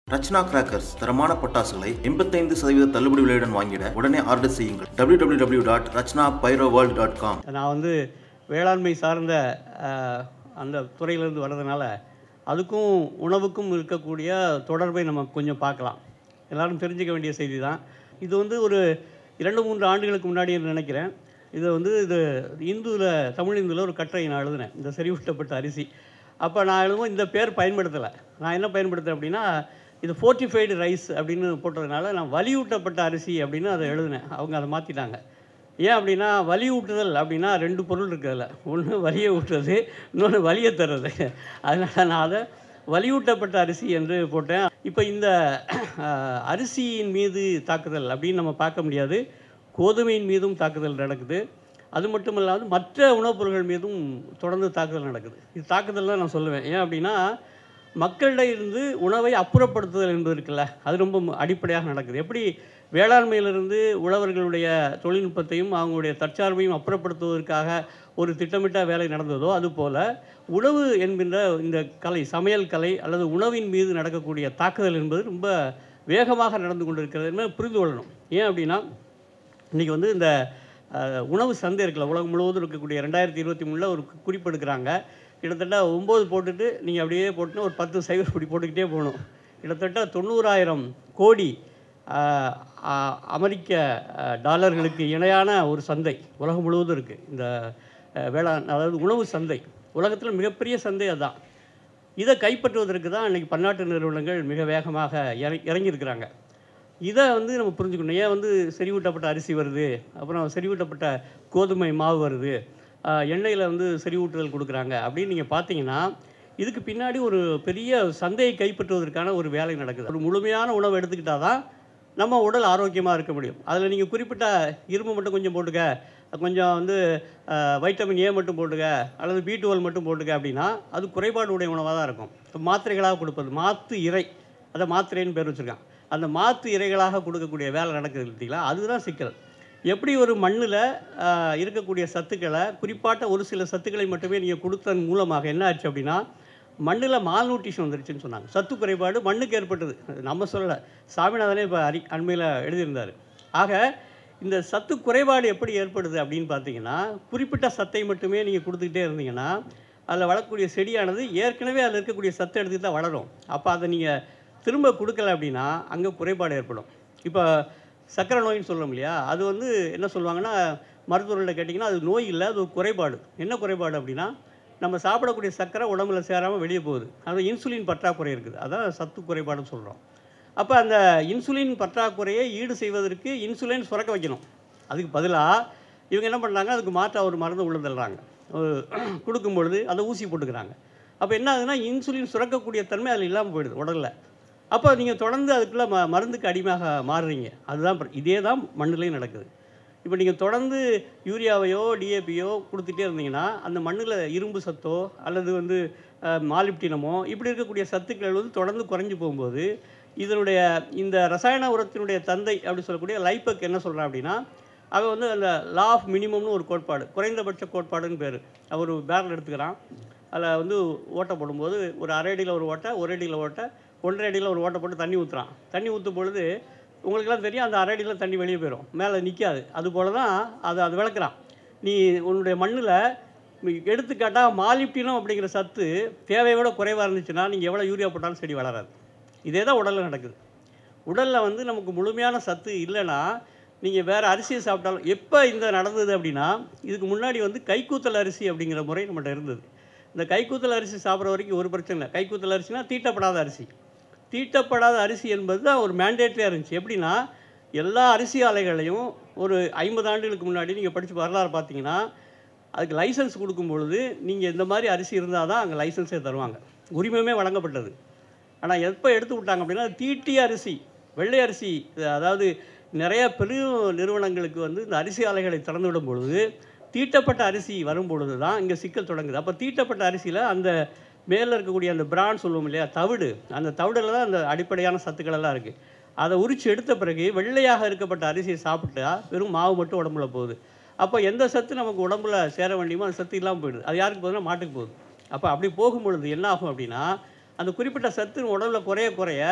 ரச்னா crackers தரமான பட்டாசுகளை எண்பத்தைந்து சதவீத தள்ளுபடி விலையுடன் வாங்கிட உடனே ஆர்டர் செய்யுங்கள் www.rachna டாட் ரச்னா டாட் காம் நான் வந்து வேளாண்மை சார்ந்த அஹ், அந்த துறையிலேருந்து வர்றதுனால அதுக்கும் உணவுக்கும் இருக்கக்கூடிய தொடர்பை நம்ம கொஞ்சம் பார்க்கலாம் எல்லாரும் தெரிஞ்சுக்க வேண்டிய செய்தி தான் இது வந்து ஒரு இரண்டு மூன்று ஆண்டுகளுக்கு முன்னாடி நினைக்கிறேன் இது வந்து இது இந்துவில் தமிழ் இந்துவில் ஒரு கட்டுரை நான் எழுதினேன் இந்த செறிவூட்டப்பட்ட அரிசி அப்போ நான் எழுதும் இந்த பேர் பயன்படுத்தலை நான் என்ன பயன்படுத்துகிறேன் அப்படின்னா இது ஃபோர்ட்டிஃபைடு ரைஸ் அப்படின்னு போட்டதுனால நான் வலியூட்டப்பட்ட அரிசி அப்படின்னு அதை எழுதினேன் அவங்க அதை மாற்றிட்டாங்க ஏன் அப்படின்னா வலி ஊட்டுதல் அப்படின்னா ரெண்டு பொருள் இருக்குது அதில் ஒன்று வலியை ஊட்டுறது இன்னொன்று வலியை தர்றது அதனால் நான் அதை வலியூட்டப்பட்ட அரிசி என்று போட்டேன் இப்போ இந்த அஹ், அரிசியின் மீது தாக்குதல் அப்படின்னு நம்ம பார்க்க முடியாது கோதுமையின் மீதும் தாக்குதல் நடக்குது அது மட்டும் இல்லாது மற்ற உணவுப் பொருட்கள் மீதும் தொடர்ந்து தாக்குதல் நடக்குது இது தாக்குதல் தான் நான் சொல்லுவேன் ஏன் அப்படின்னா மக்களிடம் இருந்து உணவை அப்புறப்படுத்துதல் என்பது இருக்குல்ல அது ரொம்ப மு- அடிப்படையாக நடக்குது எப்படி வேளாண்மையிலிருந்து உழவர்களுடைய தொழில்நுட்பத்தையும் அவங்களுடைய தற்சார்பையும் அப்புறப்படுத்துவதற்காக ஒரு திட்டமிட்ட வேலை நடந்ததோ அதுபோல் உணவு என்கின்ற இந்த கலை சமையல் கலை அல்லது உணவின் மீது நடக்கக்கூடிய தாக்குதல் என்பது ரொம்ப வேகமாக நடந்து கொண்டிருக்கிறது என்பதை புரிந்து கொள்ளணும் ஏன் அப்படின்னா இன்றைக்கி வந்து இந்த அஹ், உணவு சந்தை இருக்குல்ல உலகம் முழுவதும் இருக்கக்கூடிய ரெண்டாயிரத்தி இருபத்தி மூணில் ஒரு கு- குறிப்பு எடுக்கிறாங்க கிட்டத்தட்ட ஒம்பது போட்டுட்டு நீங்கள் அப்படியே போட்டுன்னு ஒரு பத்து சைவர் இப்படி போட்டுக்கிட்டே போகணும் கிட்டத்தட்ட தொண்ணூறாயிரம் கோடி அஹ், அ- அமெரிக்க அஹ், டாலர்களுக்கு இணையான ஒரு சந்தை உலகம் முழுவதும் இருக்குது இந்த அஹ், வேளாண் அதாவது உணவு சந்தை உலகத்தில் மிகப்பெரிய சந்தை அதுதான் இதை கைப்பற்றுவதற்கு தான் இன்றைக்கி பன்னாட்டு நிறுவனங்கள் மிக வேகமாக இறங்கி இறங்கியிருக்கிறாங்க இதை வந்து நம்ம புரிஞ்சுக்கணும் ஏன் வந்து செறிவூட்டப்பட்ட அரிசி வருது அப்புறம் செறிவூட்டப்பட்ட கோதுமை மாவு வருது ஆஹ் எண்ணெயில் வந்து செறிவூட்டுதல் கொடுக்குறாங்க அப்படின்னு நீங்கள் பார்த்தீங்கன்னா இதுக்கு பின்னாடி ஒரு பெரிய சந்தையை கைப்பற்றுவதற்கான ஒரு வேலை நடக்குது ஒரு முழுமையான உணவு எடுத்துக்கிட்டால் தான் நம்ம உடல் ஆரோக்கியமாக இருக்க முடியும் அதில் நீங்கள் குறிப்பிட்ட இரும்பு மட்டும் கொஞ்சம் போட்டுக்க கொஞ்சம் வந்து அஹ், வைட்டமின் ஏ மட்டும் போட்டுக்க அல்லது பி டுவெல் மட்டும் போட்டுக்க அப்படின்னா அது குறைபாடு உடைய உணவாக தான் இருக்கும் இப்ப மாத்திரைகளாக கொடுப்பது மாத்து இறை அதை மாத்திரைன்னு பேர் வச்சுருக்கான் அந்த மாத்து இறைகளாக கொடுக்கக்கூடிய வேலை நடக்குது இல்லைங்களா அதுதான் சிக்கல் எப்படி ஒரு மண்ணில் இருக்கக்கூடிய சத்துக்களை குறிப்பாட்ட ஒரு சில சத்துக்களை மட்டுமே நீங்கள் கொடுத்ததன் மூலமாக என்ன ஆச்சு அப்படின்னா மண்ணில் மால்நியூட்ரிஷன் வந்துருச்சுன்னு சொன்னாங்க சத்து குறைபாடு மண்ணுக்கு ஏற்பட்டது அது நம்ம சொல்லலை சாமிநாதனே இப்போ அறி அண்மையில் எழுதியிருந்தார் ஆக இந்த சத்து குறைபாடு எப்படி ஏற்படுது அப்படின்னு பார்த்தீங்கன்னா குறிப்பிட்ட சத்தை மட்டுமே நீங்கள் கொடுத்துக்கிட்டே இருந்தீங்கன்னா அதில் வளரக்கூடிய செடியானது ஏற்கனவே அதில் இருக்கக்கூடிய சத்தை எடுத்து தான் வளரும் அப்போ அதை நீங்கள் திரும்ப கொடுக்கல அப்படின்னா அங்கே குறைபாடு ஏற்படும் இப்போ சர்க்கரை நோயின்னு சொல்கிறோம் இல்லையா அது வந்து என்ன சொல்லுவாங்கன்னா மருத்துவர்கள்ட்ட கேட்டிங்கன்னா அது நோய் இல்லை அது ஒரு குறைபாடு என்ன குறைபாடு அப்படின்னா நம்ம சாப்பிடக்கூடிய சர்க்கரை உடம்புல சேராமல் வெளியே போகுது அது இன்சுலின் பற்றாக்குறை இருக்குது அதான் சத்து குறைபாடுன்னு சொல்கிறோம் அப்போ அந்த இன்சுலின் பற்றாக்குறையை ஈடு செய்வதற்கு இன்சுலின் சுரக்க வைக்கணும் அதுக்கு பதிலாக இவங்க என்ன பண்ணுறாங்க அதுக்கு மாற்றா ஒரு மருந்து உள்ள தள்ளுறாங்க ஒரு கொடுக்கும் பொழுது அதை ஊசி போட்டுக்கிறாங்க அப்போ என்ன ஆகுதுன்னா இன்சுலின் சுரக்கக்கூடிய தன்மை அதில் இல்லாமல் போயிடுது உடலில் அப்போ நீங்கள் தொடர்ந்து அதுக்குள்ளே ம மருந்துக்கு அடிமையாக மாறுறீங்க அதுதான் பிர- இதே தான் மண்ணுலேயும் நடக்குது இப்போ நீங்கள் தொடர்ந்து யூரியாவையோ டிஏபியோ கொடுத்துட்டே இருந்தீங்கன்னா அந்த மண்ணில் இரும்பு சத்தோ அல்லது வந்து அஹ், மாலிப்டினமோ இப்படி இருக்கக்கூடிய சத்துக்கள் வந்து தொடர்ந்து குறைஞ்சு போகும்போது இதனுடைய இந்த ரசாயன உரத்தினுடைய தந்தை அப்படி சொல்லக்கூடிய லைப்பக் என்ன சொல்கிறான் அப்படின்னா அவன் வந்து அந்த லா ஆஃப் மினிமம்னு ஒரு கோட்பாடு குறைந்தபட்ச கோட்பாடுன்னு பேர் அவர் ஒரு பேரல் எடுத்துக்கிறான் அதில் வந்து ஓட்டை போடும்போது ஒரு அரை அடியில் ஒரு ஓட்டை ஒரு அடியில் ஓட்டை ஒன்றரை அடியில் ஒரு ஓட்டை போட்டு தண்ணி ஊற்றுறான் தண்ணி ஊற்றும் பொழுது உங்களுக்கெல்லாம் தெரியும் அந்த அரை அடியில் தண்ணி வெளியே போயிடும் மேலே நிற்காது அது போல தான் அது அது விளக்குறான் நீ உன்னுடைய மண்ணில் எடுத்துக்காட்டால் மாலிப்டினம் அப்படிங்கிற சத்து தேவையை விட குறைவாக இருந்துச்சுன்னா நீங்கள் எவ்வளோ யூரியா போட்டாலும் செடி வளராது இதே தான் உடலில் நடக்குது உடலில் வந்து நமக்கு முழுமையான சத்து இல்லைன்னா நீங்கள் வேறு அரிசியை சாப்பிட்டாலும் எப்போ இந்த நடந்தது அப்படின்னா இதுக்கு முன்னாடி வந்து கைக்கூத்தல் அரிசி அப்படிங்கிற முறை நம்மகிட்ட இருந்தது இந்த கைக்கூத்தல் அரிசி சாப்பிட்ற வரைக்கும் ஒரு பிரச்சனை இல்லை கைக்கூத்தல் அரிசினா தீட்டப்படாத அரிசி தீட்டப்படாத அரிசி என்பது தான் ஒரு மேண்டேட்டரியாக இருந்துச்சு எப்படின்னா எல்லா அரிசி ஆலைகளையும் ஒரு ஐம்பது ஆண்டுகளுக்கு முன்னாடி நீங்கள் படித்து வரலாறு பார்த்தீங்கன்னா அதுக்கு லைசன்ஸ் கொடுக்கும் பொழுது நீங்கள் இந்த மாதிரி அரிசி இருந்தால் தான் அங்கே லைசன்ஸே தருவாங்க உரிமமே வழங்கப்பட்டது ஆனால் எப்போ எடுத்து விட்டாங்க அப்படின்னா தீட்டிய அரிசி வெள்ளை அரிசி இது அதாவது நிறைய பெரும் நிறுவனங்களுக்கு வந்து இந்த அரிசி ஆலைகளை திறந்து விடும் பொழுது தீட்டப்பட்ட அரிசி வரும் பொழுது தான் இங்கே சிக்கல் தொடங்குது அப்போ தீட்டப்பட்ட அரிசியில் அந்த மேலே இருக்கக்கூடிய அந்த பிரான் சொல்லுவோம் இல்லையா தவிடு அந்த தவிடில் தான் அந்த அடிப்படையான சத்துக்கள் எல்லாம் இருக்குது அதை உரிச்சு எடுத்த பிறகு வெள்ளையாக இருக்கப்பட்ட அரிசியை சாப்பிட்டா வெறும் மாவு மட்டும் உடம்புல போகுது அப்போ எந்த சத்து நமக்கு உடம்புல சேர வேண்டியமோ அந்த சத்து இல்லாமல் போயிடுது அது யாருக்கு போகுதுன்னா மாட்டுக்கு போகுது அப்போ அப்படி போகும் பொழுது என்ன ஆகும் அப்படின்னா அந்த குறிப்பிட்ட சத்து உடம்புல குறைய குறைய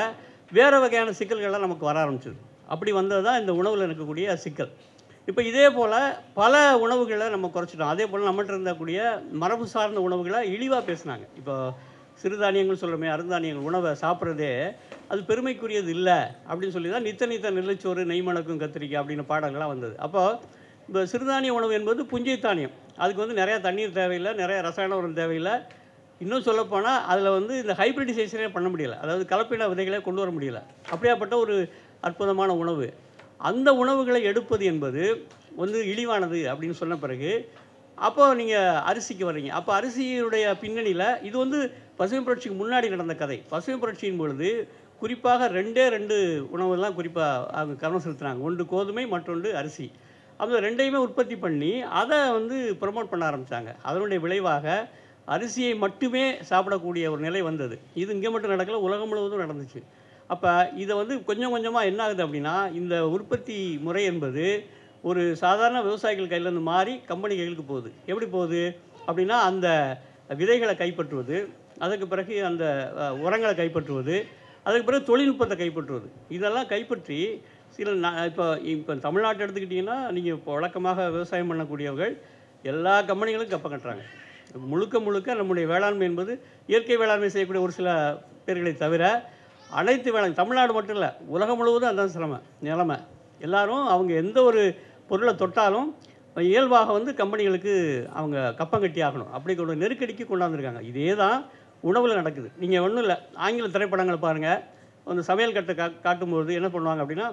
வேறு வகையான சிக்கல்கள்லாம் நமக்கு வர ஆரம்பிச்சது அப்படி வந்தது தான் இந்த உணவில் இருக்கக்கூடிய சிக்கல் இப்போ இதே போல் பல உணவுகளை நம்ம குறைச்சிட்டோம் அதே போல் நம்மகிட்ட இருந்தக்கூடிய மரபு சார்ந்த உணவுகளை இழிவாக பேசுனாங்க இப்போ சிறுதானியங்கள் சொல்கிறோமே அருந்தானியங்கள் உணவை சாப்பிட்றதே அது பெருமைக்குரியது இல்லை அப்படின்னு சொல்லி தான் நித்த நித்த நெல்லிச்சோறு நெய்மணக்கும் கத்திரிக்காய் அப்படின்னு பாடங்கள்லாம் வந்தது அப்போ இப்போ சிறுதானிய உணவு என்பது புஞ்சை தானியம் அதுக்கு வந்து நிறையா தண்ணீர் தேவையில்லை நிறைய ரசாயன உரம் தேவையில்லை இன்னும் சொல்லப்போனால் அதில் வந்து இந்த ஹைப்ரிடைசேஷனே பண்ண முடியல அதாவது கலப்பின விதைகளே கொண்டு வர முடியல அப்படியாப்பட்ட ஒரு அற்புதமான உணவு அந்த உணவுகளை எடுப்பது என்பது வந்து இழிவானது அப்படின்னு சொன்ன பிறகு அப்போ நீங்கள் அரிசிக்கு வர்றீங்க அப்போ அரிசியுடைய பின்னணியில் இது வந்து பசுமை புரட்சிக்கு முன்னாடி நடந்த கதை பசுமை புரட்சியின் பொழுது குறிப்பாக ரெண்டே ரெண்டு உணவுலாம் குறிப்பாக அவங்க கவனம் செலுத்தினாங்க ஒன்று கோதுமை மற்றொன்று அரிசி அந்த ரெண்டையுமே உற்பத்தி பண்ணி அதை வந்து ப்ரமோட் பண்ண ஆரம்பித்தாங்க அதனுடைய விளைவாக அரிசியை மட்டுமே சாப்பிடக்கூடிய ஒரு நிலை வந்தது இது இங்கே மட்டும் நடக்கல உலகம் முழுவதும் நடந்துச்சு அப்போ இதை வந்து கொஞ்சம் கொஞ்சமாக என்ன ஆகுது அப்படின்னா இந்த உற்பத்தி முறை என்பது ஒரு சாதாரண விவசாயிகள் கையிலேருந்து மாறி கம்பெனி கைகளுக்கு போகுது எப்படி போகுது அப்படின்னா அந்த விதைகளை கைப்பற்றுவது அதுக்கு பிறகு அந்த அஹ், உரங்களை கைப்பற்றுவது அதுக்கு பிறகு தொழில்நுட்பத்தை கைப்பற்றுவது இதெல்லாம் கைப்பற்றி சில நா- இப்போ இப்போ தமிழ்நாட்டை எடுத்துக்கிட்டிங்கன்னா நீங்கள் இப்போ வழக்கமாக விவசாயம் பண்ணக்கூடியவர்கள் எல்லா கம்பெனிகளும் கப்பம் கட்டுறாங்க முழுக்க முழுக்க நம்முடைய வேளாண்மை என்பது இயற்கை வேளாண்மை செய்யக்கூடிய ஒரு சில பேர்களை தவிர அனைத்து வேளாண் தமிழ்நாடு மட்டும் இல்லை உலகம் முழுவதும் அதுதான் சிரமம் நிலைமை எல்லாரும் அவங்க எந்த ஒரு பொருளை தொட்டாலும் இயல்பாக வந்து கம்பெனிகளுக்கு அவங்க கப்பம் கட்டி ஆகணும் அப்படி ஒரு நெருக்கடிக்கு கொண்டாந்துருக்காங்க இதே தான் உணவில் நடக்குது நீங்கள் ஒன்றும் இல்லை ஆங்கில திரைப்படங்களை பாருங்கள் அந்த சமையல் கட்டை கா காட்டும்போது என்ன பண்ணுவாங்க அப்படின்னா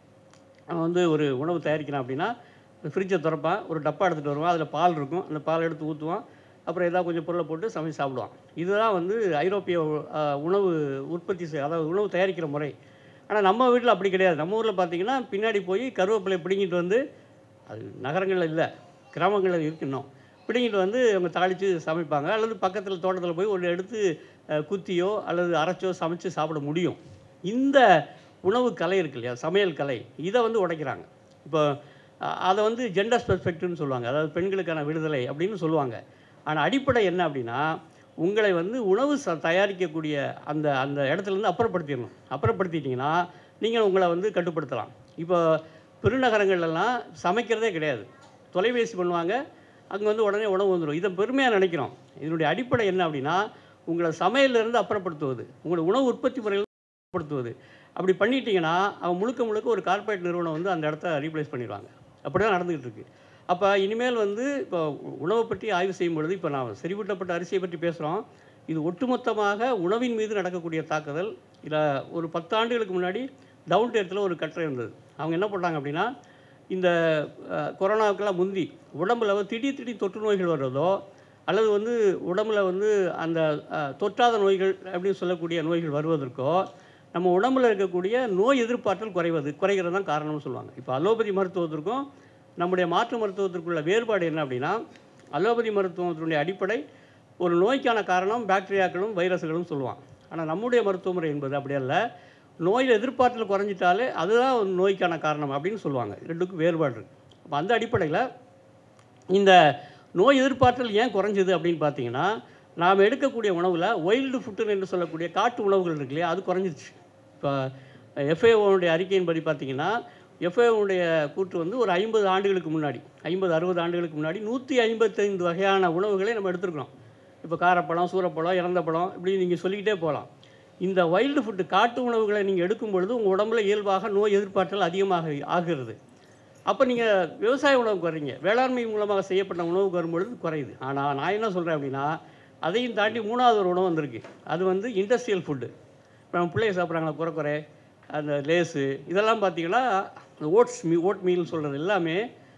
அவன் வந்து ஒரு உணவு தயாரிக்கிறான் அப்படின்னா ஃப்ரிட்ஜை திறப்பான் ஒரு டப்பா எடுத்துகிட்டு வருவான் அதில் பால் இருக்கும் அந்த பால் எடுத்து ஊற்றுவான் அப்புறம் ஏதாவது கொஞ்சம் பொருளை போட்டு சமைச்சு சாப்பிடுவான் இதுதான் வந்து ஐரோப்பிய அஹ், உணவு உற்பத்தி செய் அதாவது உணவு தயாரிக்கிற முறை ஆனால் நம்ம வீட்டில் அப்படி கிடையாது நம்ம ஊரில் பார்த்தீங்கன்னா பின்னாடி போய் கருவேப்பிலை பிடுங்கிட்டு வந்து அது நகரங்களில் இல்லை கிராமங்களில் இருக்கு இன்னும் பிடுங்கிட்டு வந்து அவங்க தாளித்து சமைப்பாங்க அல்லது பக்கத்தில் தோட்டத்தில் போய் ஒன்று எடுத்து அஹ், குத்தியோ அல்லது அரைச்சோ சமைச்சு சாப்பிட முடியும் இந்த உணவு கலை இருக்கு இல்லையா சமையல் கலை இதை வந்து உடைக்கிறாங்க இப்போ அ- அதை வந்து ஜெண்டர் பெர்ஸ்பெக்டிவ்னு சொல்லுவாங்க அதாவது பெண்களுக்கான விடுதலை அப்படின்னு சொல்லுவாங்க ஆனால் அடிப்படை என்ன அப்படின்னா உங்களை வந்து உணவு ச தயாரிக்கக்கூடிய அந்த அந்த இடத்துலேருந்து அப்புறப்படுத்திடணும் அப்புறப்படுத்திட்டிங்கன்னா நீங்கள் உங்களை வந்து கட்டுப்படுத்தலாம் இப்போ பெருநகரங்கள்லாம் சமைக்கிறதே கிடையாது தொலைபேசி பண்ணுவாங்க அங்கே வந்து உடனே உணவு வந்துடும் இதை பெருமையாக நினைக்கிறோம் இதனுடைய அடிப்படை என்ன அப்படின்னா உங்களை சமையலிருந்து அப்புறப்படுத்துவது உங்களை உணவு உற்பத்தி முறையில் படுத்துவது அப்படி பண்ணிட்டீங்கன்னா அவன் முழுக்க முழுக்க ஒரு கார்ப்பரேட் நிறுவனம் வந்து அந்த இடத்த ரீப்ளேஸ் பண்ணிடுவாங்க அப்படி தான் நடந்துகிட்டு இருக்கு அப்போ இனிமேல் வந்து இப்போ உணவை பற்றி ஆய்வு செய்யும் பொழுது இப்போ நான் செறிவூட்டப்பட்ட அரிசியை பற்றி பேசுகிறோம் இது ஒட்டுமொத்தமாக உணவின் மீது நடக்கக்கூடிய தாக்குதல் இதில் ஒரு பத்து ஆண்டுகளுக்கு முன்னாடி டவுன் டேத்தில் ஒரு கட்டுரை இருந்தது அவங்க என்ன பண்ணாங்க அப்படின்னா இந்த அஹ், கொரோனாவுக்கெல்லாம் முந்தி உடம்புல வந்து திடீர் திடீர் தொற்று நோய்கள் வர்றதோ அல்லது வந்து உடம்புல வந்து அந்த அஹ், தொற்றாத நோய்கள் அப்படின்னு சொல்லக்கூடிய நோய்கள் வருவதற்கோ நம்ம உடம்புல இருக்கக்கூடிய நோய் எதிர்ப்பாற்றல் குறைவது குறைகிறது தான் காரணம்னு சொல்லுவாங்க இப்போ அலோபதி மருத்துவத்திற்கும் நம்முடைய மாற்று மருத்துவத்திற்குள்ள வேறுபாடு என்ன அப்படின்னா அலோபதி மருத்துவத்தினுடைய அடிப்படை ஒரு நோய்க்கான காரணம் பாக்டீரியாக்களும் வைரஸ்களும் சொல்லுவான் ஆனால் நம்முடைய மருத்துவ முறை என்பது அப்படி அல்ல நோயில் எதிர்ப்பாற்றல் குறைஞ்சிட்டாலே அதுதான் ஒரு நோய்க்கான காரணம் அப்படின்னு சொல்லுவாங்க ரெண்டுக்கும் வேறுபாடு இருக்குது அப்போ அந்த அடிப்படையில் இந்த நோய் எதிர்ப்பாற்றல் ஏன் குறைஞ்சது அப்படின்னு பார்த்தீங்கன்னா நாம் எடுக்கக்கூடிய உணவில் ஒயில்டு ஃபுட்டுன்னு என்று சொல்லக்கூடிய காட்டு உணவுகள் இருக்கு இல்லையா அது குறைஞ்சிருச்சு இப்போ எஃப்ஏஓனுடைய அறிக்கையின்படி பார்த்தீங்கன்னா எஃப்ஏஓனுடைய கூற்று வந்து ஒரு ஐம்பது ஆண்டுகளுக்கு முன்னாடி ஐம்பது அறுபது ஆண்டுகளுக்கு முன்னாடி நூற்றி ஐம்பத்தைந்து வகையான உணவுகளை நம்ம எடுத்துருக்கிறோம் இப்போ காரப்பழம் சூரப்பழம் இறந்த பழம் இப்படி நீங்கள் சொல்லிக்கிட்டே போகலாம் இந்த வைல்டு ஃபுட்டு காட்டு உணவுகளை நீங்கள் எடுக்கும் பொழுது உங்கள் உடம்புல இயல்பாக நோய் எதிர்ப்பாற்றல் அதிகமாக ஆகிறது அப்போ நீங்கள் விவசாய உணவுக்கு வர்றீங்க வேளாண்மை மூலமாக செய்யப்பட்ட உணவுக்கு வரும்பொழுது குறையுது ஆனால் நான் என்ன சொல்கிறேன் அப்படின்னா அதையும் தாண்டி மூணாவது ஒரு உணவு வந்திருக்கு அது வந்து இண்டஸ்ட்ரியல் ஃபுட்டு இப்போ நம்ம பிள்ளைய சாப்பிட்றாங்களா குறை குறை அந்த லேஸு இதெல்லாம் பார்த்தீங்கன்னா அந்த ஓட்ஸ் மீ ஓட் மீல்னு சொல்கிறது எல்லாமே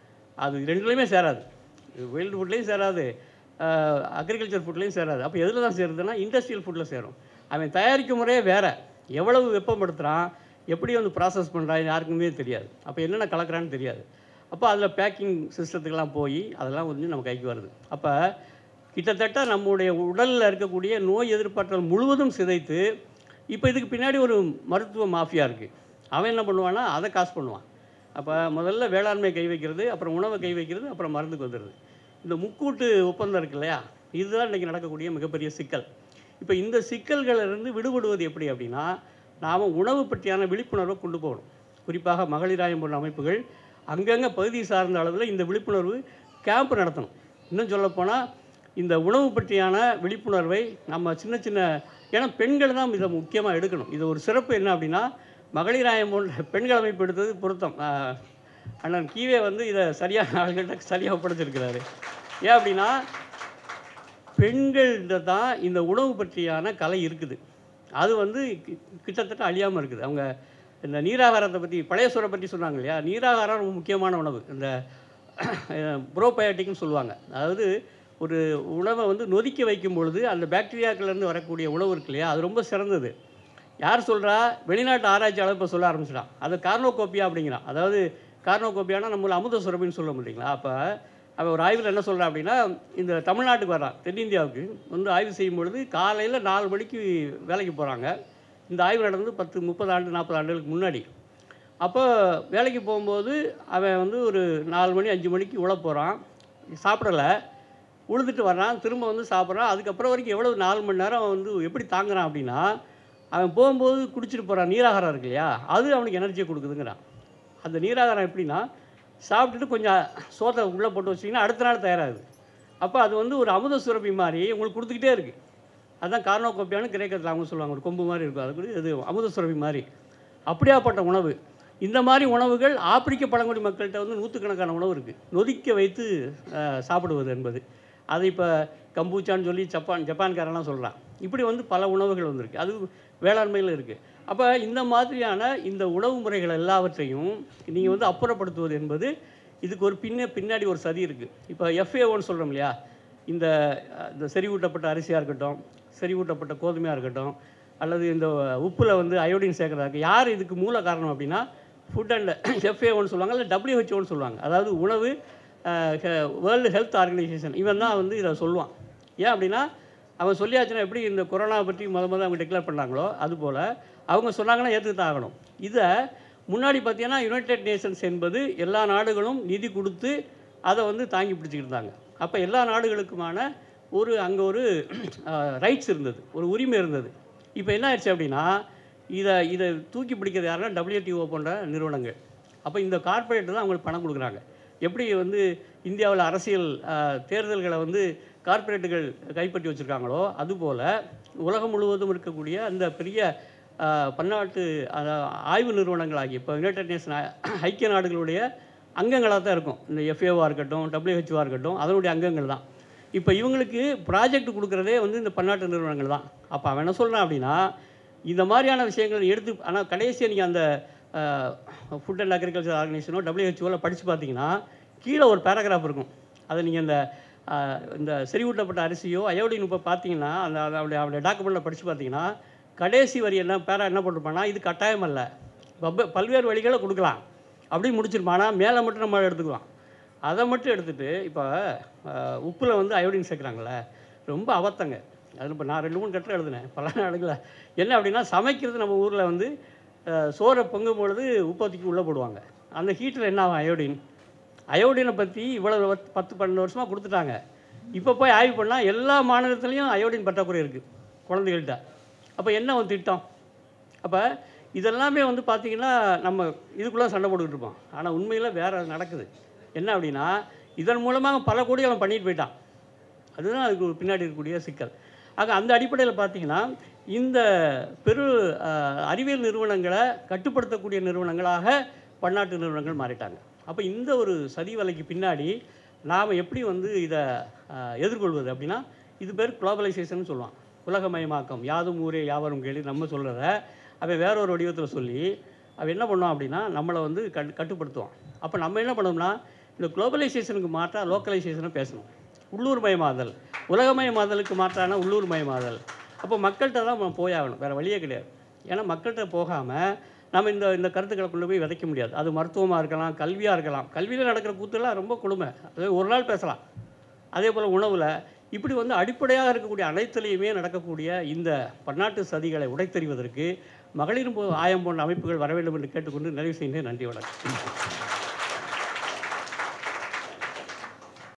அது ரெண்டுலேயுமே சேராது வைல்டு ஃபுட்லேயும் சேராது அக்ரிகல்ச்சர் ஃபுட்லேயும் சேராது அப்போ எதில் தான் சேருதுன்னா இண்டஸ்ட்ரியல் ஃபுட்டில் சேரும் அவன் தயாரிக்கும் முறையே வேறு எவ்வளவு வெப்பப்படுத்துகிறான் எப்படி வந்து ப்ராசஸ் பண்ணுறான் யாருக்குமே தெரியாது அப்போ என்னென்ன கலக்குறான்னு தெரியாது அப்போ அதில் பேக்கிங் சிஸ்டத்துக்கெல்லாம் போய் அதெல்லாம் வந்து நம்ம கைக்கு வருது அப்போ கிட்டத்தட்ட நம்முடைய உடலில் இருக்கக்கூடிய நோய் எதிர்ப்பாற்றல் முழுவதும் சிதைத்து இப்போ இதுக்கு பின்னாடி ஒரு மருத்துவ மாஃபியா இருக்குது அவன் என்ன பண்ணுவான்னா அதை காசு பண்ணுவான் அப்போ முதல்ல வேளாண்மை கை வைக்கிறது அப்புறம் உணவை கை வைக்கிறது அப்புறம் மருந்துக்கு வந்துடுது இந்த முக்கூட்டு ஒப்பந்தம் இருக்கு இல்லையா இதுதான் இன்றைக்கி நடக்கக்கூடிய மிகப்பெரிய சிக்கல் இப்போ இந்த சிக்கல்களிலிருந்து விடுபடுவது எப்படி அப்படின்னா நாம் உணவு பற்றியான விழிப்புணர்வை கொண்டு போகணும் குறிப்பாக மகளிராயம் போன்ற அமைப்புகள் அங்கங்கே பகுதி சார்ந்த அளவில் இந்த விழிப்புணர்வு கேம்ப் நடத்தணும் இன்னும் சொல்லப்போனால் இந்த உணவு பற்றியான விழிப்புணர்வை நம்ம சின்ன சின்ன ஏன்னா பெண்கள் தான் இதை முக்கியமாக எடுக்கணும் இது ஒரு சிறப்பு என்ன அப்படின்னா மகளிராயம் போன்ற பெண்கள் அமைப்பு எடுத்தது பொருத்தம் ஆஹ், அண்ணன் கீவே வந்து இதை சரியான ஆளுகிட்ட சரியாக ஒப்படைச்சிருக்கிறாரு ஏன் அப்படின்னா பெண்கள்கிட்ட தான் இந்த உணவு பற்றியான கலை இருக்குது அது வந்து கி- கிட்டத்தட்ட அழியாமல் இருக்குது அவங்க இந்த நீராகாரத்தை பற்றி பழைய சோறை பற்றி சொன்னாங்க இல்லையா நீராகாரம் ரொம்ப முக்கியமான உணவு இந்த ப்ரோபயோட்டிக்னு சொல்லுவாங்க அதாவது ஒரு உணவை வந்து நொதிக்க வைக்கும் பொழுது அந்த பாக்டீரியாக்கள்லேருந்து வரக்கூடிய உணவு இருக்கு இல்லையா அது ரொம்ப சிறந்தது யார் சொல்கிறா வெளிநாட்டு ஆராய்ச்சியாளர் இப்போ சொல்ல ஆரம்பிச்சிட்டான் அது கார்னோகோப்பியா அப்படிங்கிறான் அதாவது கார்னோகோப்பியானா நம்மள அமுத சுரபின்னு சொல்ல முடியுங்களா அப்போ அவன் ஒரு ஆய்வில் என்ன சொல்கிறான் அப்படின்னா இந்த தமிழ்நாட்டுக்கு வர்றான் தென்னிந்தியாவுக்கு வந்து ஆய்வு செய்யும் பொழுது காலையில் நாலு மணிக்கு வேலைக்கு போகிறாங்க இந்த ஆய்வு நடந்து பத்து முப்பது ஆண்டு நாற்பது ஆண்டுகளுக்கு முன்னாடி அப்போ வேலைக்கு போகும்போது அவன் வந்து ஒரு நாலு மணி அஞ்சு மணிக்கு உழ போகிறான் சாப்பிடலை உழுதுட்டு வர்றான் திரும்ப வந்து சாப்பிட்றான் அதுக்கப்புறம் வரைக்கும் எவ்வளவு நாலு மணி நேரம் அவன் வந்து எப்படி தாங்குறான் அப்படின்னா அவன் போகும்போது குடிச்சிட்டு போகிறான் நீராகாரம் இருக்கு இல்லையா அது அவனுக்கு எனர்ஜியை கொடுக்குதுங்கிறான் அந்த நீராகாரம் எப்படின்னா சாப்பிட்டுட்டு கொஞ்சம் சோத்தை உள்ளே போட்டு வச்சிங்கன்னா அடுத்த நாள் தயாராகுது அப்போ அது வந்து ஒரு அமுத சுரபி மாதிரி உங்களுக்கு கொடுத்துக்கிட்டே இருக்குது அதுதான் கார்னோகோப்பியான்னு கிரேக்கத்தில் அவங்க சொல்லுவாங்க ஒரு கொம்பு மாதிரி இருக்கும் அது கூட இது அமுத சுரபி மாதிரி அப்படியாப்பட்ட உணவு இந்த மாதிரி உணவுகள் ஆப்பிரிக்க பழங்குடி மக்கள்கிட்ட வந்து நூற்றுக்கணக்கான உணவு இருக்குது நொதிக்க வைத்து அஹ், சாப்பிடுவது என்பது அது இப்போ கம்பூச்சான்னு சொல்லி ஜப்பான் ஜப்பான்காரெல்லாம் சொல்கிறான் இப்படி வந்து பல உணவுகள் வந்திருக்கு அது வேளாண்மையில் இருக்குது அப்போ இந்த மாதிரியான இந்த உணவு முறைகள் எல்லாவற்றையும் நீங்கள் வந்து அப்புறப்படுத்துவது என்பது இதுக்கு ஒரு பின்ன பின்னாடி ஒரு சதி இருக்குது இப்போ எஃப்ஏஓன்னு சொல்கிறோம் இல்லையா இந்த அஹ், இந்த செறிவூட்டப்பட்ட அரிசியாக இருக்கட்டும் செறிவூட்டப்பட்ட கோதுமையாக இருக்கட்டும் அல்லது இந்த உப்பில் வந்து அயோடின் சேர்க்கறதா இருக்கு யார் இதுக்கு மூல காரணம் அப்படின்னா ஃபுட் அண்ட் எஃப்ஏஓன்னு சொல்லுவாங்க இல்லை டபிள்யூஹெச்ஓன்னு சொல்லுவாங்க அதாவது உணவு வேர்ல்டு ஹெல்த் ஆர்கனைசேஷன் இவன் தான் வந்து இதை சொல்லுவான் ஏன் அப்படின்னா அவன் சொல்லியாச்சுன்னா எப்படி இந்த கொரோனா பற்றி முத முத அவங்க டிக்ளேர் பண்ணாங்களோ அதுபோல் அவங்க சொன்னாங்கன்னா ஏற்றுக்கு தான் ஆகணும் இதை முன்னாடி பார்த்தீங்கன்னா யுனைடெட் நேஷன்ஸ் என்பது எல்லா நாடுகளும் நிதி கொடுத்து அதை வந்து தாங்கி பிடிச்சிக்கிட்டு இருந்தாங்க அப்போ எல்லா நாடுகளுக்குமான ஒரு அங்கே ஒரு ரைட்ஸ் இருந்தது ஒரு உரிமை இருந்தது இப்போ என்ன ஆயிடுச்சு அப்படின்னா இதை இதை தூக்கி பிடிக்கிறது யாருன்னா டபிள்யூடிஓ போன்ற நிறுவனங்கள் அப்போ இந்த கார்ப்பரேட் தான் அவங்களுக்கு பணம் கொடுக்குறாங்க எப்படி வந்து இந்தியாவில் அரசியல் அஹ், தேர்தல்களை வந்து கார்ப்பரேட்டுகள் கைப்பற்றி வச்சுருக்காங்களோ அதுபோல் உலகம் முழுவதும் இருக்கக்கூடிய அந்த பெரிய அஹ், பன்னாட்டு அஹ், ஆய்வு நிறுவனங்களாகி இப்போ யுனைடெட் நேஷன் ஐக்கிய நாடுகளுடைய அங்கங்களாக தான் இருக்கும் இந்த எஃப்ஏஓவாக இருக்கட்டும் டபிள்யூஹெச்ஓவாக இருக்கட்டும் அதனுடைய அங்கங்கள் தான் இப்போ இவங்களுக்கு ப்ராஜெக்ட் கொடுக்குறதே வந்து இந்த பன்னாட்டு நிறுவனங்கள் தான் அப்போ அவன் என்ன சொல்கிறான் அப்படின்னா இந்த மாதிரியான விஷயங்கள் எடுத்து ஆனால் கடைசியாக நீங்கள் அந்த ஃபுட் அண்ட் அக்ரிகல்ச்சர் ஆர்கனைசேஷனோ டபிள்யூஹெச்ஓவில் படித்து பார்த்தீங்கன்னா கீழே ஒரு பேராகிராஃப் இருக்கும் அதை நீங்கள் இந்த அஹ், இந்த செறிவூட்டப்பட்ட அரிசியோ அயோடின் இப்போ பார்த்தீங்கன்னா அந்த அந்த அவருடைய அவருடைய டாக்குமெண்ட்டில் படித்து பார்த்தீங்கன்னா கடைசி வரி என்ன பேரா என்ன போட்டிருப்பான்னா இது கட்டாயம் அல்ல பப்ப பல்வேறு வழிகளை கொடுக்கலாம் அப்படி முடிச்சிருப்பான் ஆனால் மேலே மட்டும் நம்ம எடுத்துக்கலாம் அதை மட்டும் எடுத்துகிட்டு இப்போ உப்பில் வந்து அயோடின் சேர்க்குறாங்களே ரொம்ப அவத்தங்க அது இப்போ நான் ரெண்டு மூணு கட்டுரை எழுதினேன் பல நாடுகளில் என்ன அப்படின்னா சமைக்கிறது நம்ம ஊரில் வந்து அஹ், சோறை பொங்கும் பொழுது உற்பத்திக்கு உள்ளே போடுவாங்க அந்த ஹீட்டில் என்ன ஆகும் அயோடின் அயோடினை பற்றி இவ்வளவு வத்- பத்து பன்னெண்டு வருஷமாக கொடுத்துட்டாங்க இப்போ போய் ஆய்வு பண்ணால் எல்லா மாநிலத்துலேயும் அயோடின் பற்றாக்குறை இருக்குது குழந்தைகள்கிட்ட அப்போ என்ன ஒரு திட்டம் அப்போ இதெல்லாமே வந்து பார்த்திங்கன்னா நம்ம இதுக்குள்ளே சண்டை போட்டுக்கிட்டு இருப்போம் ஆனால் உண்மையில் வேறு நடக்குது என்ன அப்படின்னா இதன் மூலமாக பல கோடி அவன் பண்ணிட்டு போயிட்டான் அதுதான் அதுக்கு ஒரு பின்னாடி இருக்கக்கூடிய சிக்கல் ஆக அந்த அடிப்படையில் பார்த்தீங்கன்னா இந்த பெரு அஹ், அறிவியல் நிறுவனங்களை கட்டுப்படுத்தக்கூடிய நிறுவனங்களாக பன்னாட்டு நிறுவனங்கள் மாறிட்டாங்க அப்போ இந்த ஒரு சதி வலைக்கு பின்னாடி நாம் எப்படி வந்து இதை அஹ், எதிர்கொள்வது அப்படின்னா இது பேர் குளோபலைசேஷன் சொல்லுவான் உலகமயமாக்கம் யாதும் ஊரே யாவரும் கேள்வி நம்ம சொல்கிறத அவன் வேற ஒரு வடிவத்தில் சொல்லி அவன் என்ன பண்ணுவான் அப்படின்னா நம்மளை வந்து கட்டு கட்டுப்படுத்துவான் அப்போ நம்ம என்ன பண்ணோம்னா இந்த குளோபலைசேஷனுக்கு மாற்றா லோக்கலைசேஷனை பேசணும் உள்ளூர் மயமாதல் உலகமயமாதலுக்கு மாற்றான உள்ளூர் மயமாதல் அப்போ மக்கள்கிட்ட தான் நம்ம போயாகணும் வேறு வழியே கிடையாது ஏன்னா மக்கள்கிட்ட போகாமல் நம்ம இந்த இந்த கருத்துக்களை கொண்டு போய் விதைக்க முடியாது அது மருத்துவமாக இருக்கலாம் கல்வியாக இருக்கலாம் கல்வியில் நடக்கிற கூத்துலாம் ரொம்ப கொடுமை அது ஒரு நாள் பேசலாம் அதே போல் உணவில் இப்படி வந்து அடிப்படையாக இருக்கக்கூடிய அனைத்துலேயுமே நடக்கக்கூடிய இந்த பன்னாட்டு சதிகளை உடைத்தெறிவதற்கு மகளிர் போ- ஆயம் போன்ற அமைப்புகள் வர வேண்டும் என்று கேட்டுக்கொண்டு நிறைவு செய்கிறேன் நன்றி வணக்கம்